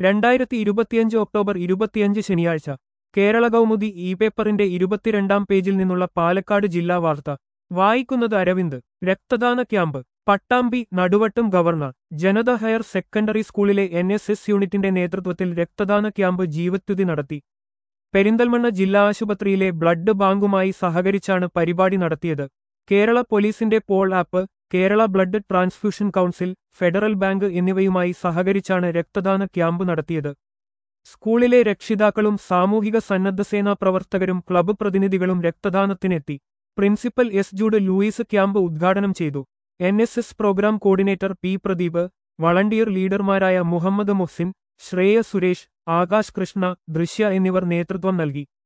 രണ്ടായിരത്തി ഇരുപത്തിയഞ്ച് ഒക്ടോബർ ഇരുപത്തിയഞ്ച് ശനിയാഴ്ച കേരള കൗമുദി ഇ പേപ്പറിന്റെ ഇരുപത്തിരണ്ടാം പേജിൽ നിന്നുള്ള പാലക്കാട് ജില്ലാ വാർത്ത വായിക്കുന്നത് അരവിന്ദ് രക്തദാന camp Pattambi Naduvattam government Janatha higher secondary സ്കൂളിലെ എൻ എസ് എസ് യൂണിറ്റിന്റെ നേതൃത്വത്തിൽ രക്തദാന ക്യാമ്പ് ജീവത്യുതി നടത്തി പെരിന്തൽമണ്ണ ജില്ലാ ആശുപത്രിയിലെ ബ്ലഡ് ബാങ്കുമായി സഹകരിച്ചാണ് പരിപാടി നടത്തിയത് കേരള പോലീസിന്റെ pol app Kerala blood transfusion council Federal Bank എന്നിവയുമായി സഹകരിച്ചാണ് രക്തദാന ക്യാമ്പ് നടത്തിയത് സ്കൂളിലെ രക്ഷിതാക്കളും സാമൂഹിക സന്നദ്ധസേനാ പ്രവർത്തകരും ക്ലബ്ബ് പ്രതിനിധികളും രക്തദാനത്തിനെത്തി principal S Jude Louis camp ഉദ്ഘാടനം ചെയ്തു N S S program coordinator P Pradeep volunteer ലീഡർമാരായ മുഹമ്മദ് മുഹ്സിൻ ശ്രേയ സുരേഷ് ആകാശ് കൃഷ്ണ ദൃശ്യ എന്നിവർ നേതൃത്വം നൽകി